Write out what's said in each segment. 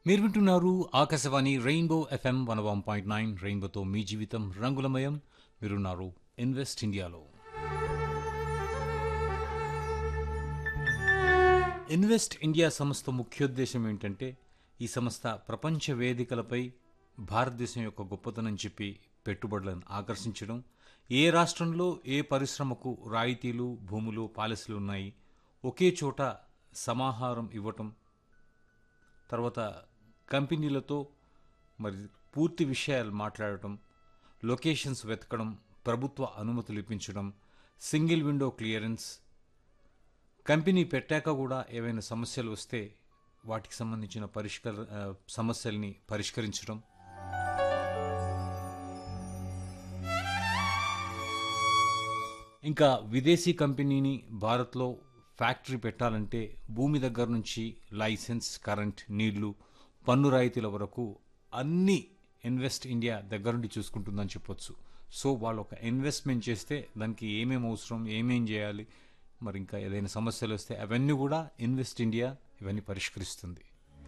మీరు వింటున్నారు Akashvani rainbow FM one one point nine రెయిన్బోతో మీ జీవితం రంగులమయం మీరున్నారు ఇన్వెస్ట్ ఇండియాలో ఇన్వెస్ట్ ఇండియా సంస్థ ముఖ్యోద్దేశం ఏంటంటే ఈ సంస్థ ప్రపంచ వేదికలపై భారతదేశం యొక్క గొప్పతనం చెప్పి పెట్టుబడులను ఆకర్షించడం ఏ రాష్ట్రంలో ఏ పరిశ్రమకు రాయితీలు భూములు పాలసీలు ఉన్నాయి ఒకే చోట సమాహారం ఇవ్వటం తర్వాత కంపెనీలతో మరి పూర్తి విషయాలు మాట్లాడటం లొకేషన్స్ వెతకడం ప్రభుత్వ అనుమతులు ఇప్పించడం సింగిల్ విండో క్లియరెన్స్ కంపెనీ పెట్టాక కూడా ఏవైనా సమస్యలు వస్తే వాటికి సంబంధించిన పరిష్కార ఆ, సమస్యల్ని పరిష్కరించడం ఇంకా విదేశీ కంపెనీని భారత్లో ఫ్యాక్టరీ పెట్టాలంటే భూమి దగ్గర నుంచి లైసెన్స్ కరెంట్ నీళ్లు పన్ను రాయితీల వరకు అన్ని ఇన్వెస్ట్ ఇండియా దగ్గర నుండి చూసుకుంటుందని చెప్పొచ్చు సో వాళ్ళు ఒక ఇన్వెస్ట్మెంట్ చేస్తే దానికి ఏమేమి అవసరం ఏమేం చేయాలి మరి ఇంకా ఏదైనా సమస్యలు వస్తే అవన్నీ కూడా ఇన్వెస్ట్ ఇండియా ఇవన్నీ పరిష్కరిస్తుంది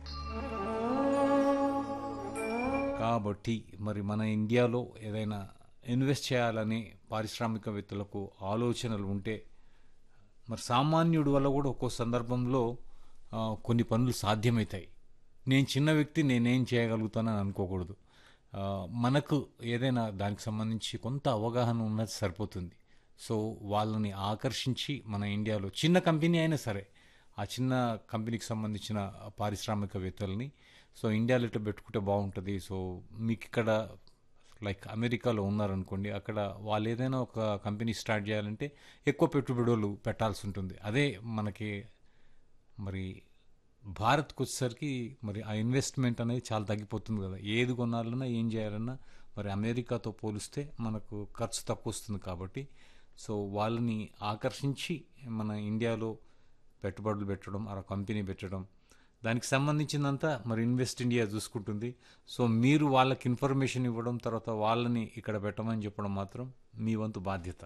కాబట్టి మరి మన ఇండియాలో ఏదైనా ఇన్వెస్ట్ చేయాలని పారిశ్రామికవేత్తలకు ఆలోచనలు ఉంటే మరి సామాన్యుడి వల్ల కూడా ఒక్కో సందర్భంలో ఆ, కొన్ని పనులు సాధ్యమవుతాయి నేను చిన్న వ్యక్తి నేనేం చేయగలుగుతానని అనుకోకూడదు ఆ, మనకు ఏదైనా దానికి సంబంధించి కొంత అవగాహన ఉన్నది సరిపోతుంది సో వాళ్ళని ఆకర్షించి మన ఇండియాలో చిన్న కంపెనీ అయినా సరే ఆ చిన్న కంపెనీకి సంబంధించిన పారిశ్రామికవేత్తల్ని సో ఇండియాలో ఇట్లా పెట్టుకుంటే బాగుంటుంది సో మీకు ఇక్కడ లైక్ అమెరికాలో ఉన్నారనుకోండి అక్కడ వాళ్ళు ఏదైనా ఒక కంపెనీ స్టార్ట్ చేయాలంటే ఎక్కువ పెట్టుబడులు పెట్టాల్సి ఉంటుంది అదే మనకి మరి భారత్కి వచ్చేసరికి మరి ఆ ఇన్వెస్ట్మెంట్ అనేది చాలా తగ్గిపోతుంది కదా ఏది కొనాలన్నా ఏం చేయాలన్నా మరి అమెరికాతో పోలిస్తే మనకు ఖర్చు తక్కువ వస్తుంది కాబట్టి సో వాళ్ళని ఆకర్షించి మన ఇండియాలో పెట్టుబడులు పెట్టడం ఆ కంపెనీ పెట్టడం దానికి సంబంధించిందంతా మరి ఇన్వెస్ట్ ఇండియా చూసుకుంటుంది సో మీరు వాళ్ళకి ఇన్ఫర్మేషన్ ఇవ్వడం తర్వాత వాళ్ళని ఇక్కడ పెట్టమని చెప్పడం మాత్రం మీ వంతు బాధ్యత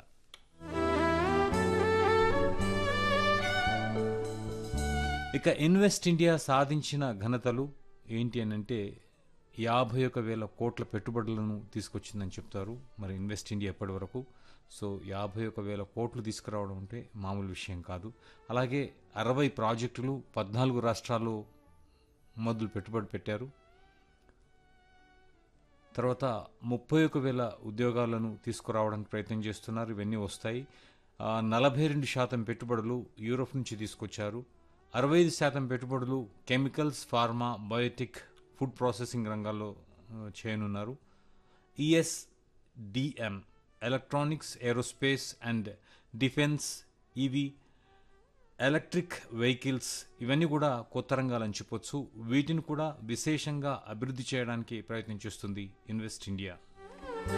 ఇక ఇన్వెస్ట్ ఇండియా సాధించిన ఘనతలు ఏంటి అని అంటే యాభై ఒక వేల కోట్ల పెట్టుబడులను తీసుకొచ్చిందని చెప్తారు మరి ఇన్వెస్ట్ ఇండియా ఎప్పటి వరకు సో యాభై ఒక వేల కోట్లు తీసుకురావడం అంటే మామూలు విషయం కాదు అలాగే అరవై ప్రాజెక్టులు పద్నాలుగు రాష్ట్రాల్లో మొదలు పెట్టుబడి పెట్టారు తర్వాత ముప్పై ఒక వేల ఉద్యోగాలను తీసుకురావడానికి ప్రయత్నం చేస్తున్నారు ఇవన్నీ వస్తాయి ఆ, నలభై రెండు శాతం పెట్టుబడులు యూరోప్ నుంచి తీసుకొచ్చారు అరవై ఐదు శాతం పెట్టుబడులు chemicals pharma biotic food processing రంగాల్లో ఆ, చేయనున్నారు ESDM electronics aerospace and defence EV electric vehicles ఇవన్నీ కూడా కొత్త రంగాలని చెప్పొచ్చు వీటిని కూడా విశేషంగా అభివృద్ధి చేయడానికి ప్రయత్నం చేస్తుంది ఇన్వెస్ట్ ఇండియా